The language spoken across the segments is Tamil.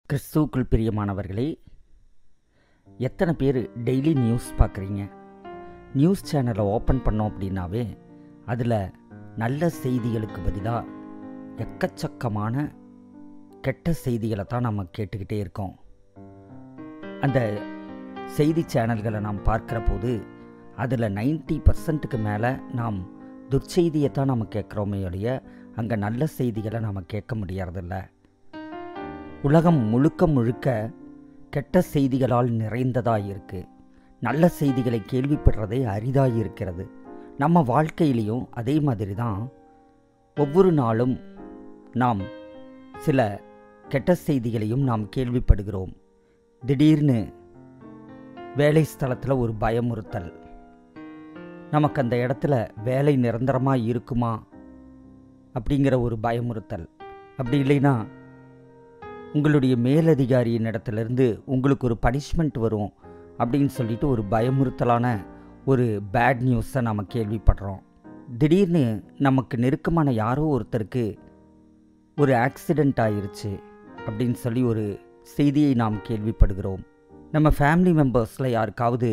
கிறிஸ்துவுக்குள் பிரியமானவர்களே எத்தனை பேர் டெய்லி நியூஸ் பார்க்குறீங்க நியூஸ் சேனலை ஓப்பன் பண்ணோம் அப்படின்னாவே அதில் நல்ல செய்திகளுக்கு பதிலாக எக்கச்சக்கமான கெட்ட செய்திகளை தான் நம்ம கேட்டுக்கிட்டே இருக்கோம் அந்த செய்தி சேனல்களை நாம் பார்க்குற போது அதில் நைன்ட்டி பர்சன்ட்டுக்கு மேலே நாம் துர்ச்செய்தியை தான் நம்ம கேட்குறோமே ஒழிய அங்கே நல்ல செய்திகளை நாம் கேட்க முடியறதில்ல உலகம் முழுக்க முழுக்க கெட்ட செய்திகளால் நிறைந்ததாக இருக்கு நல்ல செய்திகளை கேள்விப்படுறதே அரிதாக இருக்கிறது நம்ம வாழ்க்கையிலையும் அதே மாதிரி தான் ஒவ்வொரு நாளும் நாம் சில கெட்ட செய்திகளையும் நாம் கேள்விப்படுகிறோம் திடீர்னு வேலை ஸ்தலத்தில் ஒரு பயமுறுத்தல் நமக்கு அந்த இடத்துல வேலை நிரந்தரமாக இருக்குமா அப்படிங்கிற ஒரு பயமுறுத்தல் அப்படி இல்லைன்னா உங்களுடைய மேலதிகாரியின் இடத்துலேருந்து உங்களுக்கு ஒரு பனிஷ்மெண்ட் வரும் அப்படின்னு சொல்லிட்டு ஒரு பயமுறுத்தலான ஒரு பேட் நியூஸை நம்ம கேள்விப்படுறோம் திடீர்னு நமக்கு நெருக்கமான யாரோ ஒருத்தருக்கு ஒரு ஆக்சிடெண்ட் ஆயிருச்சு அப்படின்னு சொல்லி ஒரு செய்தியை நாம் கேள்விப்படுகிறோம் நம்ம ஃபேமிலி மெம்பர்ஸில் யாருக்காவது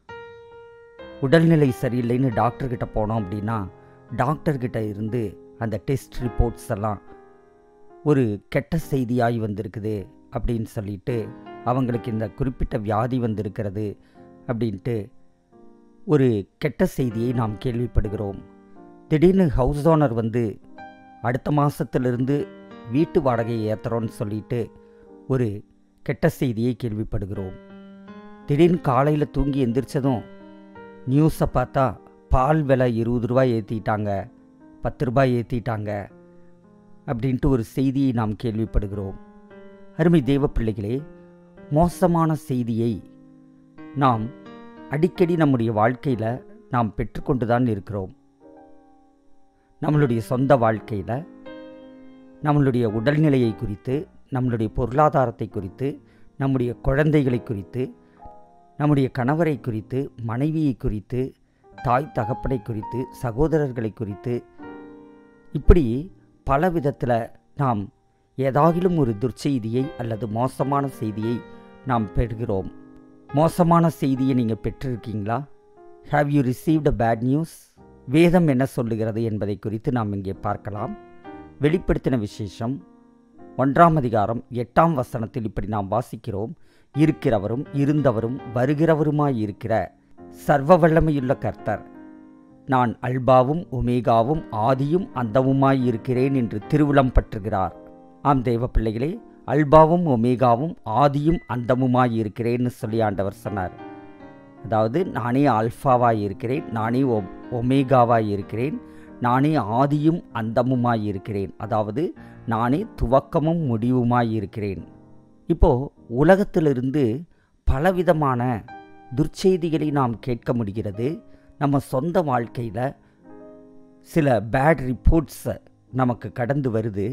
உடல்நிலை சரியில்லைன்னு டாக்டர்கிட்ட போனோம் அப்படின்னா டாக்டர்கிட்ட இருந்து அந்த டெஸ்ட் ரிப்போர்ட்ஸ் எல்லாம் ஒரு கெட்ட செய்தியாகி வந்திருக்குது அப்படின்னு சொல்லிட்டு அவங்களுக்கு இந்த குறிப்பிட்ட வியாதி வந்திருக்கிறது அப்படின்ட்டு ஒரு கெட்ட செய்தியை நாம் கேள்விப்படுகிறோம் திடீர்னு ஹவுஸ் ஓனர் வந்து அடுத்த மாதத்திலிருந்து வீட்டு வாடகையை ஏற்றுறோன்னு சொல்லிட்டு ஒரு கெட்ட செய்தியை கேள்விப்படுகிறோம் திடீர்னு காலையில் தூங்கி எந்திரிச்சதும் நியூஸை பார்த்தா பால் விலை இருபது ரூபாய் ஏற்றிட்டாங்க பத்து ரூபாய் ஏற்றிட்டாங்க அப்படின்ட்டு ஒரு செய்தியை நாம் கேள்விப்படுகிறோம் அருமை தேவ பிள்ளைகளே மோசமான செய்தியை நாம் அடிக்கடி நம்முடைய வாழ்க்கையில் நாம் பெற்றுக்கொண்டு தான் இருக்கிறோம் நம்மளுடைய சொந்த வாழ்க்கையில் நம்மளுடைய உடல்நிலையை குறித்து நம்மளுடைய பொருளாதாரத்தை குறித்து நம்முடைய குழந்தைகளை குறித்து நம்முடைய கணவரை குறித்து மனைவியை குறித்து தாய் தகப்பனை குறித்து சகோதரர்களை குறித்து இப்படி பல விதத்தில் நாம் ஏதாகிலும் ஒரு துர்ச்செய்தியை அல்லது மோசமான செய்தியை நாம் பெறுகிறோம் மோசமான செய்தியை நீங்கள் பெற்றிருக்கீங்களா have you received a bad news வேதம் என்ன சொல்லுகிறது என்பதை குறித்து நாம் இங்கே பார்க்கலாம் வெளிப்படுத்தின விசேஷம் ஒன்றாம் அதிகாரம் எட்டாம் வசனத்தில் இப்படி நாம் வாசிக்கிறோம் இருக்கிறவரும் இருந்தவரும் வருகிறவருமாய் இருக்கிற சர்வ வல்லமையுள்ள கர்த்தர் நான் அல்பாவும் ஒமேகாவும் ஆதியும் அந்தவுமாய் இருக்கிறேன் என்று திருவுளம் பற்றுகிறார் ஆம் தெய்வ பிள்ளைகளே அல்பாவும் ஒமேகாவும் ஆதியும் அந்தமுமாய் இருக்கிறேன்னு சொல்லி ஆண்டவர் சொன்னார் அதாவது நானே ஆல்ஃபாவாய் இருக்கிறேன் நானே ஒ ஒமேகாவாய் இருக்கிறேன் நானே ஆதியும் அந்தமுமாய் இருக்கிறேன் அதாவது நானே துவக்கமும் முடிவுமாய் இருக்கிறேன் இப்போ உலகத்திலிருந்து பலவிதமான துர்ச்செய்திகளை நாம் கேட்க முடிகிறது நம்ம சொந்த வாழ்க்கையில் சில பேட் ரிப்போர்ட்ஸ் நமக்கு கடந்து வருது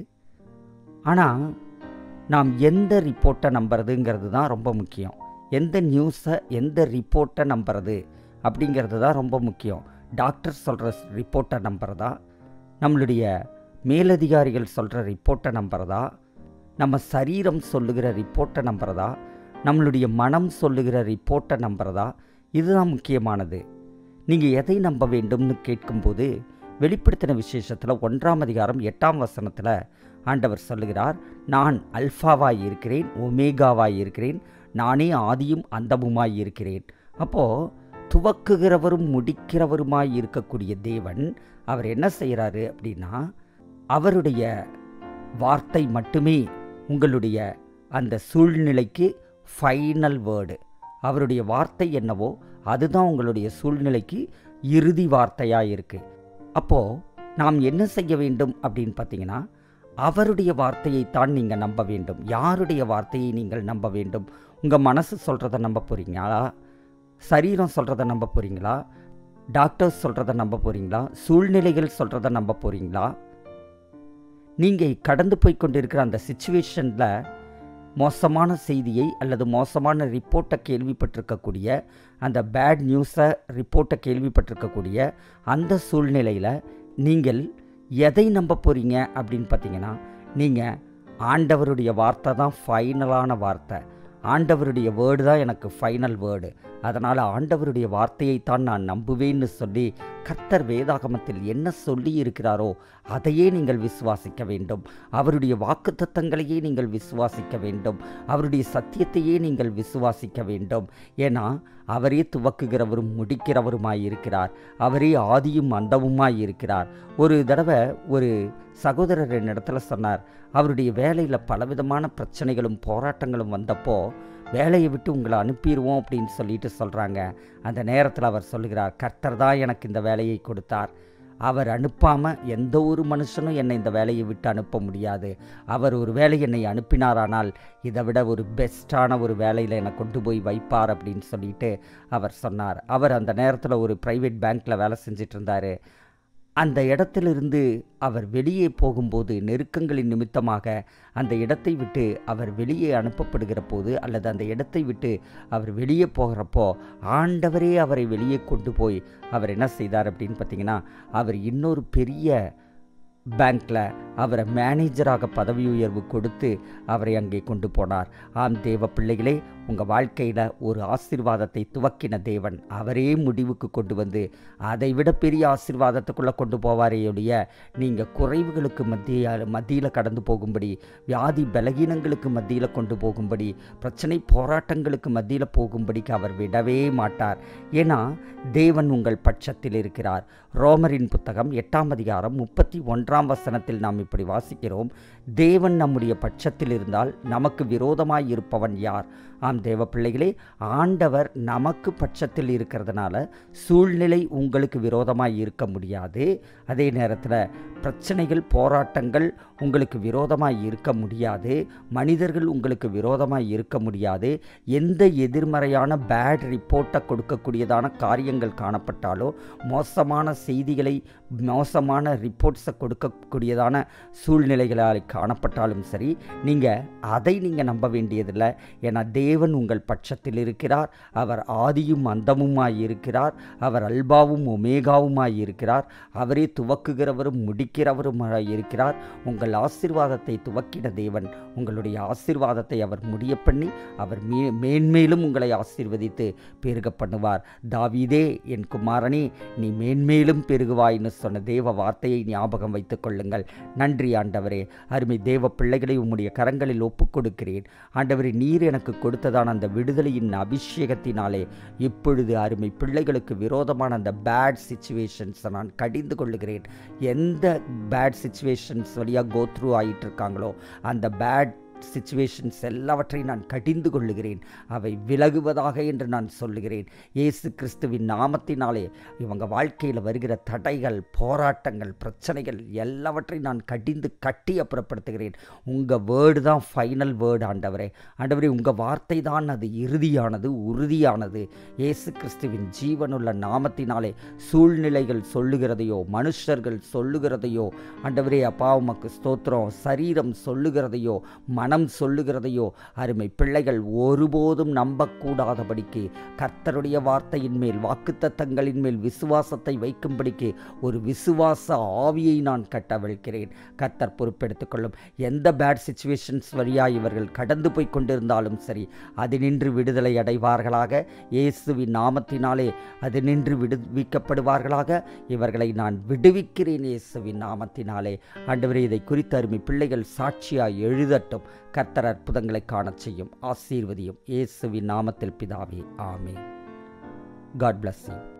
ஆனால் நாம் எந்த ரிப்போர்ட்டை நம்புறதுங்கிறது தான் ரொம்ப முக்கியம் எந்த நியூஸை எந்த ரிப்போர்ட்டை நம்புறது அப்படிங்கிறது தான் ரொம்ப முக்கியம் டாக்டர் சொல்கிற ரிப்போர்ட்டை நம்புறதா நம்மளுடைய மேலதிகாரிகள் சொல்கிற ரிப்போர்ட்டை நம்புறதா நம்ம சரீரம் சொல்லுகிற ரிப்போர்ட்டை நம்புறதா நம்மளுடைய மனம் சொல்லுகிற ரிப்போர்ட்டை நம்புறதா இதுதான் முக்கியமானது நீங்கள் எதை நம்ப வேண்டும்னு கேட்கும்போது வெளிப்படுத்தின விசேஷத்தில் ஒன்றாம் அதிகாரம் எட்டாம் வசனத்தில் ஆண்டவர் சொல்லுகிறார் நான் அல்ஃபாவாய் இருக்கிறேன் ஒமேகாவாய் இருக்கிறேன் நானே ஆதியும் அந்தமுமாய் இருக்கிறேன் அப்போது துவக்குகிறவரும் முடிக்கிறவருமாய் இருக்கக்கூடிய தேவன் அவர் என்ன செய்கிறாரு அப்படின்னா அவருடைய வார்த்தை மட்டுமே உங்களுடைய அந்த சூழ்நிலைக்கு ஃபைனல் வேர்டு அவருடைய வார்த்தை என்னவோ அதுதான் உங்களுடைய சூழ்நிலைக்கு இறுதி வார்த்தையாக இருக்குது அப்போது நாம் என்ன செய்ய வேண்டும் அப்படின்னு பார்த்தீங்கன்னா அவருடைய வார்த்தையைத்தான் நீங்கள் நம்ப வேண்டும் யாருடைய வார்த்தையை நீங்கள் நம்ப வேண்டும் உங்கள் மனசு சொல்கிறத நம்ப போகிறீங்களா சரீரம் சொல்கிறத நம்ப போகிறீங்களா டாக்டர்ஸ் சொல்கிறத நம்ப போகிறீங்களா சூழ்நிலைகள் சொல்கிறத நம்ப போகிறீங்களா நீங்கள் கடந்து போய் கொண்டிருக்கிற அந்த சுச்சுவேஷனில் மோசமான செய்தியை அல்லது மோசமான ரிப்போர்ட்டை கேள்விப்பட்டிருக்கக்கூடிய அந்த பேட் நியூஸை ரிப்போர்ட்டை கேள்விப்பட்டிருக்கக்கூடிய அந்த சூழ்நிலையில் நீங்கள் எதை நம்ப போகிறீங்க அப்படின்னு பார்த்தீங்கன்னா நீங்கள் ஆண்டவருடைய வார்த்தை தான் ஃபைனலான வார்த்தை ஆண்டவருடைய வேர்டு தான் எனக்கு ஃபைனல் வேர்டு அதனால் ஆண்டவருடைய வார்த்தையைத்தான் நான் நம்புவேன்னு சொல்லி கர்த்தர் வேதாகமத்தில் என்ன சொல்லி இருக்கிறாரோ அதையே நீங்கள் விசுவாசிக்க வேண்டும் அவருடைய வாக்குத்தத்தங்களையே நீங்கள் விசுவாசிக்க வேண்டும் அவருடைய சத்தியத்தையே நீங்கள் விசுவாசிக்க வேண்டும் ஏன்னா அவரே துவக்குகிறவரும் முடிக்கிறவருமாய் இருக்கிறார் அவரே ஆதியும் அந்தவுமாய் இருக்கிறார் ஒரு தடவை ஒரு சகோதரர் என்னிடத்துல சொன்னார் அவருடைய வேலையில் பலவிதமான பிரச்சனைகளும் போராட்டங்களும் வந்தப்போ வேலையை விட்டு உங்களை அனுப்பிடுவோம் அப்படின்னு சொல்லிட்டு சொல்கிறாங்க அந்த நேரத்தில் அவர் சொல்லுகிறார் கர்த்தர் தான் எனக்கு இந்த வேலையை கொடுத்தார் அவர் அனுப்பாமல் எந்த ஒரு மனுஷனும் என்னை இந்த வேலையை விட்டு அனுப்ப முடியாது அவர் ஒரு வேலை என்னை அனுப்பினாரானால் இதை விட ஒரு பெஸ்ட்டான ஒரு வேலையில் என்னை கொண்டு போய் வைப்பார் அப்படின்னு சொல்லிட்டு அவர் சொன்னார் அவர் அந்த நேரத்தில் ஒரு ப்ரைவேட் பேங்க்கில் வேலை செஞ்சிட்டு இருந்தார் அந்த இடத்திலிருந்து அவர் வெளியே போகும்போது நெருக்கங்களின் நிமித்தமாக அந்த இடத்தை விட்டு அவர் வெளியே அனுப்பப்படுகிற போது அல்லது அந்த இடத்தை விட்டு அவர் வெளியே போகிறப்போ ஆண்டவரே அவரை வெளியே கொண்டு போய் அவர் என்ன செய்தார் அப்படின்னு பார்த்தீங்கன்னா அவர் இன்னொரு பெரிய பேங்க்கில் அவரை மேனேஜராக பதவி உயர்வு கொடுத்து அவரை அங்கே கொண்டு போனார் ஆம் தேவ பிள்ளைகளே உங்கள் வாழ்க்கையில் ஒரு ஆசீர்வாதத்தை துவக்கின தேவன் அவரே முடிவுக்கு கொண்டு வந்து அதை விட பெரிய ஆசீர்வாதத்துக்குள்ளே கொண்டு போவாரே ஒழிய நீங்கள் குறைவுகளுக்கு மத்திய மத்தியில் கடந்து போகும்படி வியாதி பலகீனங்களுக்கு மத்தியில் கொண்டு போகும்படி பிரச்சனை போராட்டங்களுக்கு மத்தியில் போகும்படிக்கு அவர் விடவே மாட்டார் ஏன்னா தேவன் உங்கள் பட்சத்தில் இருக்கிறார் ரோமரின் புத்தகம் எட்டாம் அதிகாரம் முப்பத்தி ஒன்றாம் வசனத்தில் நாம் இப்படி வாசிக்கிறோம் தேவன் நம்முடைய பட்சத்தில் இருந்தால் நமக்கு விரோதமாய் இருப்பவன் யார் ஆம் தேவ பிள்ளைகளே ஆண்டவர் நமக்கு பட்சத்தில் இருக்கிறதுனால சூழ்நிலை உங்களுக்கு விரோதமாய் இருக்க முடியாது அதே நேரத்தில் பிரச்சனைகள் போராட்டங்கள் உங்களுக்கு விரோதமாய் இருக்க முடியாது மனிதர்கள் உங்களுக்கு விரோதமாய் இருக்க முடியாது எந்த எதிர்மறையான பேட் ரிப்போர்ட்டை கொடுக்கக்கூடியதான காரியங்கள் காணப்பட்டாலோ மோசமான செய்திகளை மோசமான ரிப்போர்ட்ஸை கொடுக்கக்கூடியதான சூழ்நிலைகளால் காணப்பட்டாலும் சரி நீங்கள் அதை நீங்கள் நம்ப வேண்டியதில்லை ஏன்னா தேவன் உங்கள் பட்சத்தில் இருக்கிறார் அவர் ஆதியும் அந்தமுமாய் இருக்கிறார் அவர் அல்பாவும் ஒமேகாவுமாய் இருக்கிறார் அவரே துவக்குகிறவரும் முடிக்கிறவருமாய் இருக்கிறார் உங்கள் ஆசிர்வாதத்தை துவக்கின தேவன் உங்களுடைய ஆசிர்வாதத்தை அவர் முடிய பண்ணி அவர் மே மேன்மேலும் உங்களை ஆசீர்வதித்து பெருக பண்ணுவார் தாவீதே என் குமாரனே நீ மேன்மேலும் பெருகுவாய்னு சொன்ன தேவ வார்த்தையை ஞாபகம் வைத்துக் கொள்ளுங்கள் நன்றி ஆண்டவரே அருமை தேவ பிள்ளைகளை உம்முடைய கரங்களில் ஒப்புக் கொடுக்கிறேன் ஆண்டவரே நீர் எனக்கு கொடுத்ததான அந்த விடுதலையின் அபிஷேகத்தினாலே இப்பொழுது அருமை பிள்ளைகளுக்கு விரோதமான அந்த பேட் சுச்சுவேஷன்ஸை நான் கடிந்து கொள்ளுகிறேன் எந்த பேட் சுச்சுவேஷன்ஸ் வழியாக கோ த்ரூ ஆகிட்டு இருக்காங்களோ அந்த பேட் சுச்சுவேஷன்ஸ் எல்லாவற்றையும் நான் கடிந்து கொள்ளுகிறேன் அவை விலகுவதாக என்று நான் சொல்லுகிறேன் இயேசு கிறிஸ்துவின் நாமத்தினாலே இவங்க வாழ்க்கையில் வருகிற தடைகள் போராட்டங்கள் பிரச்சனைகள் எல்லாவற்றையும் நான் கடிந்து கட்டி அப்புறப்படுத்துகிறேன் உங்கள் வேர்டு தான் ஃபைனல் வேர்டு ஆண்டவரே ஆண்டவரே உங்கள் வார்த்தை தான் அது இறுதியானது உறுதியானது இயேசு கிறிஸ்துவின் ஜீவனுள்ள நாமத்தினாலே சூழ்நிலைகள் சொல்லுகிறதையோ மனுஷர்கள் சொல்லுகிறதையோ ஆண்டவரே அப்பா உமக்கு ஸ்தோத்திரம் சரீரம் சொல்லுகிறதையோ மனம் சொல்லுகிறதையோ அருமை பிள்ளைகள் ஒருபோதும் நம்பக்கூடாதபடிக்கு கர்த்தருடைய வார்த்தையின் மேல் வாக்குத்தத்தங்களின் மேல் விசுவாசத்தை வைக்கும்படிக்கு ஒரு விசுவாச ஆவியை நான் கட்டவிழ்க்கிறேன் கர்த்தர் பொறுப்பெடுத்துக் கொள்ளும் எந்த பேட் சுச்சுவேஷன்ஸ் வழியாக இவர்கள் கடந்து போய் கொண்டிருந்தாலும் சரி அது நின்று விடுதலை அடைவார்களாக இயேசுவின் நாமத்தினாலே அது நின்று விடுவிக்கப்படுவார்களாக இவர்களை நான் விடுவிக்கிறேன் இயேசுவின் நாமத்தினாலே ஆண்டவரே இதை குறித்து அருமை பிள்ளைகள் சாட்சியாய் எழுதட்டும் கர்த்தர் அற்புதங்களை காணச் செய்யும் ஆசீர்வதியும் இயேசுவின் நாமத்தில் பிதாவே ஆமே காட் bless you